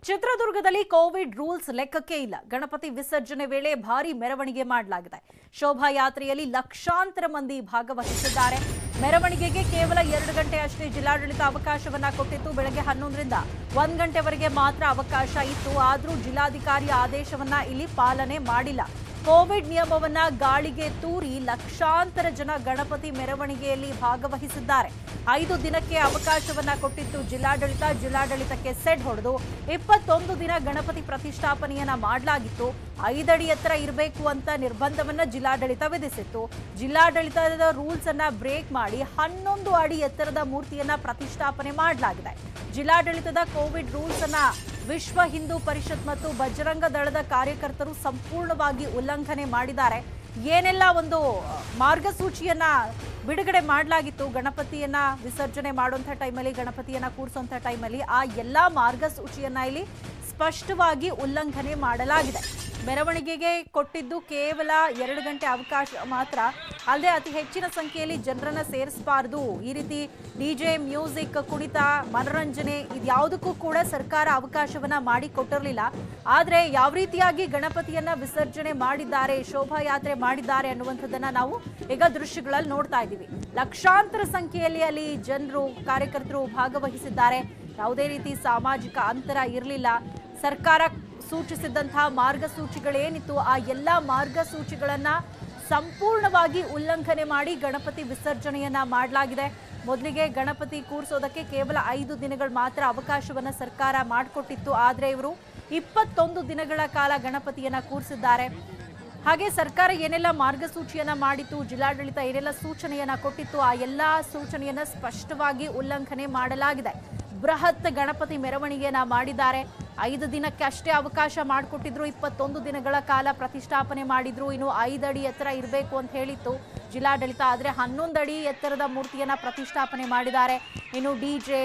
ಚಿತ್ರದುರ್ಗದಲ್ಲಿ Covid rules ಲೆಕ್ಕಕ್ಕೆ ಇಲ್ಲ ಗಣಪತಿ ವಿಸರ್ಜನೆ ವೇಳೆ ಭಾರಿ ಮೆರವಣಿಗೆ ಮಾಡಲಾಗಿದೆ ಶೋಭಾಯಾತ್ರೆಯಲ್ಲಿ ಲಕ್ಷಾಂತರ ಮಂದಿ ಭಾಗವಹಿಸಿದ್ದಾರೆ ಮೆರವಣಿಗೆಗೆ ಕೇವಲ ಎರಡು ಗಂಟೆ ಅಷ್ಟೇ ಜಿಲ್ಲಾಡಳಿತ ಅವಕಾಶವನ್ನ ಕೊಟ್ಟಿತ್ತು ಬೆಳಗ್ಗೆ ಹನ್ನೊಂದರಿಂದ ಒಂದ್ ಗಂಟೆವರೆಗೆ ಮಾತ್ರ ಅವಕಾಶ ಇತ್ತು ಆದರೂ ಜಿಲ್ಲಾಧಿಕಾರಿ ಆದೇಶವನ್ನ ಇಲ್ಲಿ ಪಾಲನೆ ಮಾಡಿಲ್ಲ ಕೋವಿಡ್ ನಿಯಮವನ್ನ ಗಾಳಿಗೆ ತೂರಿ ಲಕ್ಷಾಂತರ ಜನ ಗಣಪತಿ ಮೆರವಣಿಗೆಯಲ್ಲಿ ಭಾಗವಹಿಸಿದ್ದಾರೆ ಐದು ದಿನಕ್ಕೆ ಅವಕಾಶವನ್ನ ಕೊಟ್ಟಿತ್ತು ಜಿಲ್ಲಾಡಳಿತ ಜಿಲ್ಲಾಡಳಿತಕ್ಕೆ ಸೆಡ್ ಹೊಡೆದು ಇಪ್ಪತ್ತೊಂದು ದಿನ ಗಣಪತಿ ಪ್ರತಿಷ್ಠಾಪನೆಯನ್ನ ಮಾಡಲಾಗಿತ್ತು ಐದಡಿ ಎತ್ತರ ಇರಬೇಕು ಅಂತ ನಿರ್ಬಂಧವನ್ನ ಜಿಲ್ಲಾಡಳಿತ ವಿಧಿಸಿತ್ತು ಜಿಲ್ಲಾಡಳಿತದ ರೂಲ್ಸ್ ಅನ್ನ ಬ್ರೇಕ್ ಮಾಡಿ ಹನ್ನೊಂದು ಅಡಿ ಎತ್ತರದ ಮೂರ್ತಿಯನ್ನ ಪ್ರತಿಷ್ಠಾಪನೆ ಮಾಡಲಾಗಿದೆ ಜಿಲ್ಲಾಡಳಿತದ ಕೋವಿಡ್ ರೂಲ್ಸ್ ಅನ್ನ ವಿಶ್ವ ಹಿಂದೂ ಪರಿಷತ್ ಮತ್ತು ಬಜರಂಗ ದಳದ ಕಾರ್ಯಕರ್ತರು ಸಂಪೂರ್ಣವಾಗಿ ಉಲ್ಲಂಘನೆ ಮಾಡಿದ್ದಾರೆ ಏನೆಲ್ಲ ಒಂದು ಮಾರ್ಗಸೂಚಿಯನ್ನ ಬಿಡುಗಡೆ ಮಾಡಲಾಗಿತ್ತು ಗಣಪತಿಯನ್ನ ವಿಸರ್ಜನೆ ಮಾಡುವಂಥ ಟೈಮಲ್ಲಿ ಗಣಪತಿಯನ್ನ ಕೂರಿಸುವಂಥ ಟೈಮಲ್ಲಿ ಆ ಎಲ್ಲ ಮಾರ್ಗಸೂಚಿಯನ್ನ ಇಲ್ಲಿ ಸ್ಪಷ್ಟವಾಗಿ ಉಲ್ಲಂಘನೆ ಮಾಡಲಾಗಿದೆ ಮೆರವಣಿಗೆಗೆ ಕೊಟ್ಟಿದ್ದು ಕೇವಲ ಎರಡು ಗಂಟೆ ಅವಕಾಶ ಮಾತ್ರ ಅಲ್ಲದೆ ಅತಿ ಹೆಚ್ಚಿನ ಸಂಖ್ಯೆಯಲ್ಲಿ ಜನರನ್ನ ಸೇರಿಸಬಾರ್ದು ಈ ರೀತಿ ಡಿಜೆ ಮ್ಯೂಸಿಕ್ ಕುಣಿತ ಮನರಂಜನೆ ಇದ್ಯಾವುದಕ್ಕೂ ಕೂಡ ಸರ್ಕಾರ ಅವಕಾಶವನ್ನ ಮಾಡಿಕೊಟ್ಟಿರಲಿಲ್ಲ ಆದ್ರೆ ಯಾವ ರೀತಿಯಾಗಿ ಗಣಪತಿಯನ್ನ ವಿಸರ್ಜನೆ ಮಾಡಿದ್ದಾರೆ ಶೋಭಾಯಾತ್ರೆ ಮಾಡಿದ್ದಾರೆ ಅನ್ನುವಂಥದ್ದನ್ನ ನಾವು ಈಗ ದೃಶ್ಯಗಳಲ್ಲಿ ನೋಡ್ತಾ ಇದ್ದೀವಿ ಲಕ್ಷಾಂತರ ಸಂಖ್ಯೆಯಲ್ಲಿ ಅಲ್ಲಿ ಜನರು ಕಾರ್ಯಕರ್ತರು ಭಾಗವಹಿಸಿದ್ದಾರೆ ಯಾವುದೇ ರೀತಿ ಸಾಮಾಜಿಕ ಅಂತರ ಇರಲಿಲ್ಲ ಸರ್ಕಾರ ಸೂಚಿಸಿದಂತಹ ಮಾರ್ಗಸೂಚಿಗಳೇನಿತ್ತು ಆ ಎಲ್ಲ ಮಾರ್ಗಸೂಚಿಗಳನ್ನ ಸಂಪೂರ್ಣವಾಗಿ ಉಲ್ಲಂಘನೆ ಮಾಡಿ ಗಣಪತಿ ವಿಸರ್ಜನೆಯನ್ನ ಮಾಡಲಾಗಿದೆ ಮೊದಲಿಗೆ ಗಣಪತಿ ಕೂರಿಸೋದಕ್ಕೆ ಕೇವಲ ಐದು ದಿನಗಳು ಮಾತ್ರ ಅವಕಾಶವನ್ನ ಸರ್ಕಾರ ಮಾಡಿಕೊಟ್ಟಿತ್ತು ಆದ್ರೆ ಇವರು ಇಪ್ಪತ್ತೊಂದು ದಿನಗಳ ಕಾಲ ಗಣಪತಿಯನ್ನ ಕೂರಿಸಿದ್ದಾರೆ ಹಾಗೆ ಸರ್ಕಾರ ಏನೆಲ್ಲ ಮಾರ್ಗಸೂಚಿಯನ್ನ ಮಾಡಿತ್ತು ಜಿಲ್ಲಾಡಳಿತ ಏನೆಲ್ಲ ಸೂಚನೆಯನ್ನ ಕೊಟ್ಟಿತ್ತು ಆ ಎಲ್ಲ ಸೂಚನೆಯನ್ನ ಸ್ಪಷ್ಟವಾಗಿ ಉಲ್ಲಂಘನೆ ಮಾಡಲಾಗಿದೆ ಬೃಹತ್ ಗಣಪತಿ ಮೆರವಣಿಗೆಯನ್ನ ಮಾಡಿದ್ದಾರೆ ಐದು ದಿನಕ್ಕೆ ಅಷ್ಟೇ ಅವಕಾಶ ಮಾಡಿಕೊಟ್ಟಿದ್ರು ಇಪ್ಪತ್ತೊಂದು ದಿನಗಳ ಕಾಲ ಪ್ರತಿಷ್ಠಾಪನೆ ಮಾಡಿದ್ರು ಇನ್ನು ಐದು ಅಡಿ ಎತ್ತರ ಇರಬೇಕು ಅಂತ ಹೇಳಿತ್ತು ಜಿಲ್ಲಾಡಳಿತ ಆದರೆ ಹನ್ನೊಂದು ಅಡಿ ಎತ್ತರದ ಮೂರ್ತಿಯನ್ನ ಪ್ರತಿಷ್ಠಾಪನೆ ಮಾಡಿದ್ದಾರೆ ಇನ್ನು ಡಿ ಜೆ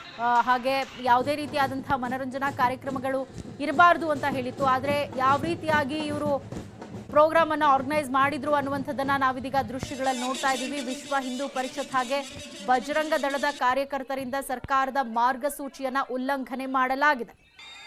ಹಾಗೆ ಯಾವುದೇ ರೀತಿಯಾದಂತಹ ಮನರಂಜನಾ ಕಾರ್ಯಕ್ರಮಗಳು ಇರಬಾರ್ದು ಅಂತ ಹೇಳಿತ್ತು ಆದರೆ ಯಾವ ರೀತಿಯಾಗಿ ಇವರು ಪ್ರೋಗ್ರಾಮ್ ಅನ್ನ ಆರ್ಗನೈಸ್ ಮಾಡಿದ್ರು ಅನ್ನುವಂಥದ್ದನ್ನ ನಾವಿದೀಗ ದೃಶ್ಯಗಳಲ್ಲಿ ನೋಡ್ತಾ ಇದ್ದೀವಿ ವಿಶ್ವ ಹಿಂದೂ ಪರಿಷತ್ ಹಾಗೆ ಬಜರಂಗ ದಳದ ಕಾರ್ಯಕರ್ತರಿಂದ ಸರ್ಕಾರದ ಮಾರ್ಗಸೂಚಿಯನ್ನ ಉಲ್ಲಂಘನೆ ಮಾಡಲಾಗಿದೆ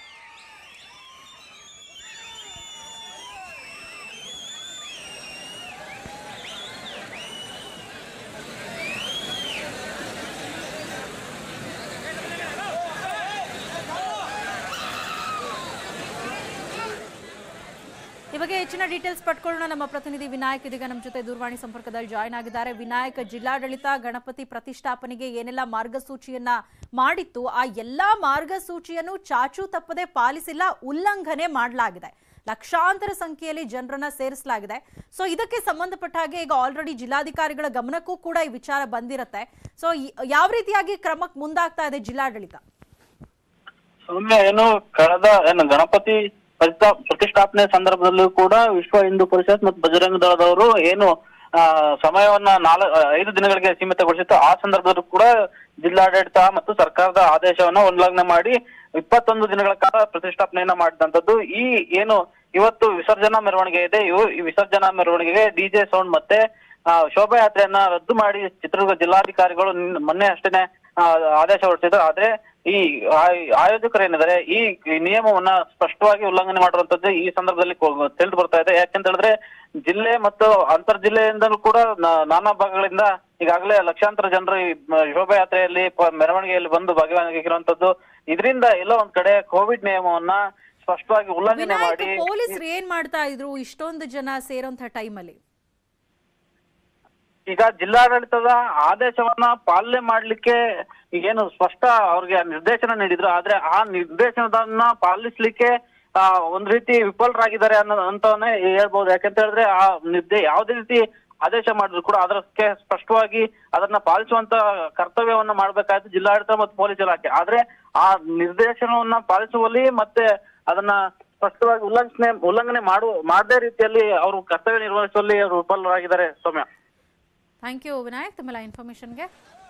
ಈ ಬಗ್ಗೆ ಹೆಚ್ಚಿನ ಡೀಟೇಲ್ಸ್ ಪಡ್ಕೊಳ್ಳೋಣ ನಮ್ಮ ಪ್ರತಿನಿಧಿ ವಿನಾಯಕ್ ಇದೀಗ ನಮ್ಮ ಜೊತೆ ದೂರವಾಣಿ ಸಂಪರ್ಕದಲ್ಲಿ ಜಾಯ್ನ್ ಆಗಿದ್ದಾರೆ ವಿನಾಯಕ್ ಜಿಲ್ಲಾಡಳಿತ ಗಣಪತಿ ಪ್ರತಿಷ್ಠಾಪನೆಗೆ ಏನೆಲ್ಲ ಮಾರ್ಗಸೂಚಿಯನ್ನ ಮಾಡಿತ್ತು ಆ ಎಲ್ಲಾ ಮಾರ್ಗಸೂಚಿಯನ್ನು ಚಾಚು ತಪ್ಪದೆ ಪಾಲಿಸಿಲ್ಲ ಉಲ್ಲಂಘನೆ ಮಾಡಲಾಗಿದೆ ಲಕ್ಷಾಂತರ ಸಂಖ್ಯೆಯಲ್ಲಿ ಜನರನ್ನ ಸೇರಿಸಲಾಗಿದೆ ಸೊ ಇದಕ್ಕೆ ಸಂಬಂಧಪಟ್ಟ ಹಾಗೆ ಈಗ ಆಲ್ರೆಡಿ ಜಿಲ್ಲಾಧಿಕಾರಿಗಳ ಗಮನಕ್ಕೂ ಕೂಡ ಈ ವಿಚಾರ ಬಂದಿರತ್ತೆ ಸೊ ಯಾವ ರೀತಿಯಾಗಿ ಕ್ರಮಕ್ಕೆ ಮುಂದಾಗ್ತಾ ಇದೆ ಜಿಲ್ಲಾಡಳಿತ ಸೌಮ್ಯ ಏನು ಕಳೆದ ಏನು ಗಣಪತಿ ಪ್ರತಿಷ್ಠಾ- ಪ್ರತಿಷ್ಠಾಪನೆ ಸಂದರ್ಭದಲ್ಲೂ ಕೂಡ ವಿಶ್ವ ಹಿಂದೂ ಪರಿಷತ್ ಮತ್ತು ಬಜರಂಗ ದಳದವರು ಏನು ಆ, ಸಮಯವನ್ನ ನಾಲ್ ಐದು ದಿನಗಳಿಗೆ ಸೀಮಿತಗೊಳಿಸಿತ್ತು ಆ ಸಂದರ್ಭದಲ್ಲೂ ಕೂಡ ಜಿಲ್ಲಾಡಳಿತ ಮತ್ತು ಸರ್ಕಾರದ ಆದೇಶವನ್ನ ಉಲ್ಲಂಘನೆ ಮಾಡಿ ಇಪ್ಪತ್ತೊಂದು ದಿನಗಳ ಕಾಲ ಪ್ರತಿಷ್ಠಾಪನೆಯನ್ನ ಮಾಡಿದಂತದ್ದು ಈ ಏನು ಇವತ್ತು ವಿಸರ್ಜನಾ ಮೆರವಣಿಗೆ ಇದೆ ಇವು ಈ ವಿಸರ್ಜನಾ ಮೆರವಣಿಗೆಗೆ ಡಿಜೆ ಸೌಂಡ್ ಮತ್ತೆ ಆ, ಶೋಭಾಯಾತ್ರೆಯನ್ನ ರದ್ದು ಮಾಡಿ ಚಿತ್ರದುರ್ಗ ಜಿಲ್ಲಾಧಿಕಾರಿಗಳು ನಿನ್ನೆ- ಮೊನ್ನೆ ಅಷ್ಟೇನೆ ಆ, ಆದೇಶ ಹೊರಡಿಸಿದ್ರು ಆದ್ರೆ ಈ ಆಯ್- ಆಯೋಜಕರು ಏನಿದ್ದಾರೆ ಈ ನಿಯಮವನ್ನ ಸ್ಪಷ್ಟವಾಗಿ ಉಲ್ಲಂಘನೆ ಮಾಡಿರುವಂತದ್ದು ಈ ಸಂದರ್ಭದಲ್ಲಿ ಕೊ- ತಿಳಿದು ಬರ್ತಾ ಇದೆ ಯಾಕೆಂತ ಹೇಳಿದ್ರೆ ಜಿಲ್ಲೆ ಮತ್ತು ಅಂತರ್ ಜಿಲ್ಲೆಯಿಂದಲೂ ಕೂಡ ನಾ- ನಾನಾ ಭಾಗಗಳಿಂದ ಈಗಾಗಲೇ ಲಕ್ಷಾಂತರ ಜನರು ಈ ಮ- ಶೋಭಾಯಾತ್ರೆಯಲ್ಲಿ ಪ- ಮೆರವಣಿಗೆಯಲ್ಲಿ ಬಂದು ಭಾಗವಹಿಸಿರುವಂತದ್ದು ಇದರಿಂದ ಎಲ್ಲೋ ಒಂದ್ ಕಡೆ ಕೋವಿಡ್ ನಿಯಮವನ್ನ ಸ್ಪಷ್ಟವಾಗಿ ಉಲ್ಲಂಘನೆ ವಿನಾಯಕ್ ಮಾಡಿ ಪೊಲೀಸರು ಏನ್ ಮಾಡ್ತಾ ಇದ್ರು ಇಷ್ಟೊಂದು ಜನ ಸೇರೋಂಥ ಟೈಮಲ್ಲಿ ಈಗ ಜಿಲ್ಲಾಡಳಿತದ ಆದೇಶವನ್ನ ಪಾಲನೆ ಮಾಡ್ಲಿಕ್ಕೆ ಏನು ಸ್ಪಷ್ಟ ಅವ್ರಿಗೆ ನಿರ್ದೇಶನ ನೀಡಿದ್ರು ಆದ್ರೆ ಆ ನಿರ್ದೇಶನದನ್ನ ಪಾಲಿಸ್ಲಿಕ್ಕೆ ಆ ಒಂದ್ ರೀತಿ ವಿಫಲರಾಗಿದ್ದಾರೆ ಅನ್ನೋ ಅಂತಾನೆ ಹೇಳ್ಬೋದು ಯಾಕಂತ ಹೇಳಿದ್ರೆ ಆ ನಿರ್ದೇ ಯಾವುದೇ ರೀತಿ ಆದೇಶ ಮಾಡಿದ್ರು ಕೂಡ ಅದಕ್ಕೆ ಸ್ಪಷ್ಟವಾಗಿ ಅದನ್ನ ಪಾಲಿಸುವಂತ ಕರ್ತವ್ಯವನ್ನ ಮಾಡ್ಬೇಕಾಯ್ತು ಜಿಲ್ಲಾಡಳಿತ ಮತ್ತು ಪೊಲೀಸ್ ಇಲಾಖೆ ಆದ್ರೆ ಆ ನಿರ್ದೇಶನವನ್ನ ಪಾಲಿಸುವಲ್ಲಿ ಮತ್ತೆ ಅದನ್ನ ಸ್ಪಷ್ಟವಾಗಿ ಉಲ್ಲಂಘನೆ ಉಲ್ಲಂಘನೆ ಮಾಡು ಮಾಡದೇ ರೀತಿಯಲ್ಲಿ ಅವರು ಕರ್ತವ್ಯ ನಿರ್ವಹಿಸುವಲ್ಲಿ ಅವರು ವಿಫಲರಾಗಿದ್ದಾರೆ ಸೌಮ್ಯ ಥ್ಯಾಂಕ್ ಯು ವಿನಾಯಕ್ ತಮ್ಮೆಲ್ಲ ಇನ್ಫಾರ್ಮೇಶನ್ಗೆ